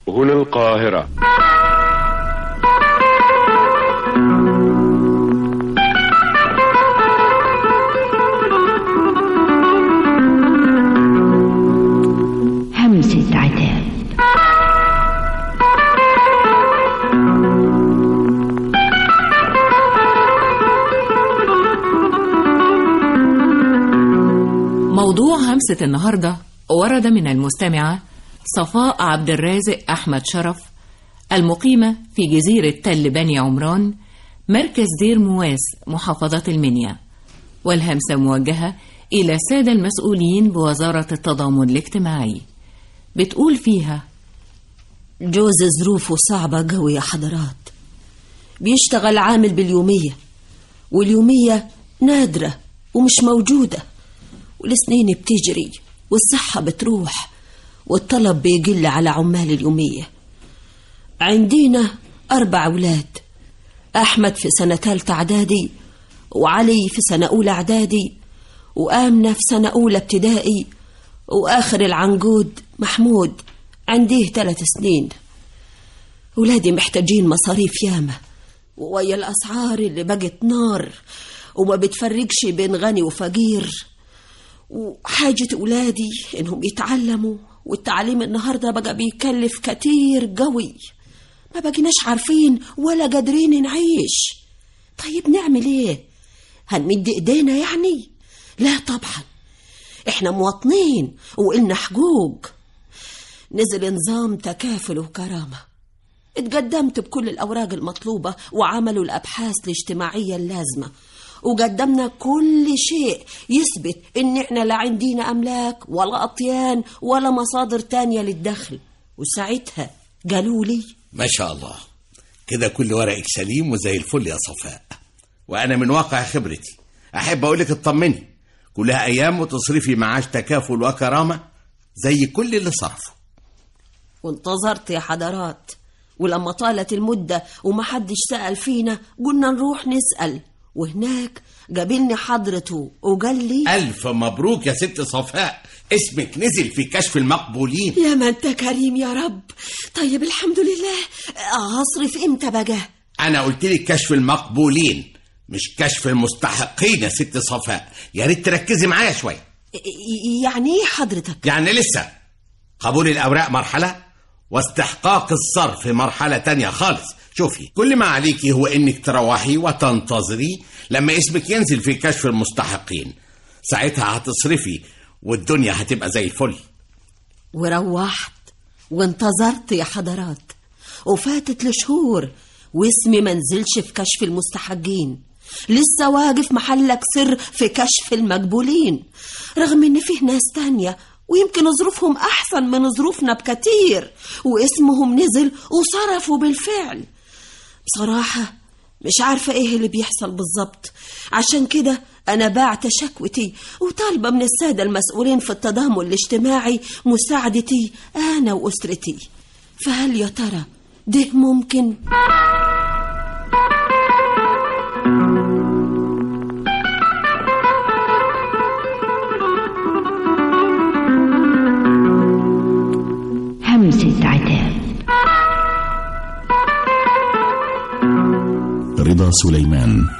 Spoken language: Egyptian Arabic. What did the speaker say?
هنا القاهرة همسة عتاب موضوع همسة النهاردة ورد من المستمعة صفاء عبد الرازق أحمد شرف المقيمة في جزيرة تل بني عمران مركز دير مواس محافظة المنيا والهمسة موجهة إلى السادة المسؤولين بوزارة التضامن الاجتماعي بتقول فيها جوز ظروفه صعبة قوي يا حضرات بيشتغل عامل باليومية واليومية نادرة ومش موجودة والسنين بتجري والصحة بتروح والطلب بيقل على عمال اليومية عندينا أربع أولاد أحمد في سنة تالتة إعدادي وعلي في سنة أولى إعدادي وآمنة في سنة أولى ابتدائي وآخر العنقود محمود عنديه ثلاث سنين ولادي محتاجين مصاريف ياما ويا الأسعار اللي بقت نار وما بتفرقش بين غني وفقير وحاجة ولادي إنهم يتعلموا والتعليم النهاردة بقى بيكلف كتير قوي ما بقيناش عارفين ولا قادرين نعيش طيب نعمل ايه هنمد ايدينا يعني لا طبعا احنا مواطنين وإلنا حقوق نزل نظام تكافل وكرامة اتقدمت بكل الأوراق المطلوبة وعملوا الأبحاث الاجتماعية اللازمة وقدمنا كل شيء يثبت إن إحنا لا عندنا أملاك ولا أطيان ولا مصادر تانية للدخل وساعتها قالوا لي ما شاء الله كده كل ورقك سليم وزي الفل يا صفاء وانا من واقع خبرتي احب اقولك اطمني كلها ايام وتصرفي معاش تكافل وكرامه زي كل اللي صرفه وانتظرت يا حضرات ولما طالت المدة ومحدش سأل فينا قلنا نروح نسأل وهناك قابلني حضرته وقال لي الف مبروك يا ست صفاء اسمك نزل في كشف المقبولين يا ما انت كريم يا رب طيب الحمد لله هصرف امتى بقى انا قلت لك كشف المقبولين مش كشف المستحقين يا ست صفاء يا ريت تركزي معايا شويه ي- يعني ايه حضرتك يعني لسه قبول الأوراق مرحلة واستحقاق الصرف مرحلة تانية خالص شوفي كل ما عليكي هو إنك تروحي وتنتظري لما اسمك ينزل في كشف المستحقين ساعتها هتصرفي والدنيا هتبقى زي الفل وروحت وانتظرت يا حضرات وفاتت لشهور واسمي منزلش في كشف المستحقين لسه واقف محلك سر في كشف المقبولين رغم ان فيه ناس تانية ويمكن ظروفهم احسن من ظروفنا بكتير واسمهم نزل وصرفوا بالفعل بصراحة مش عارفة ايه اللي بيحصل بالظبط عشان كده انا بعت شكوتي وطالبة من السادة المسؤولين في التضامن الاجتماعي مساعدتي انا واسرتي فهل يا ترى ده ممكن همسة عتاب رضا سليمان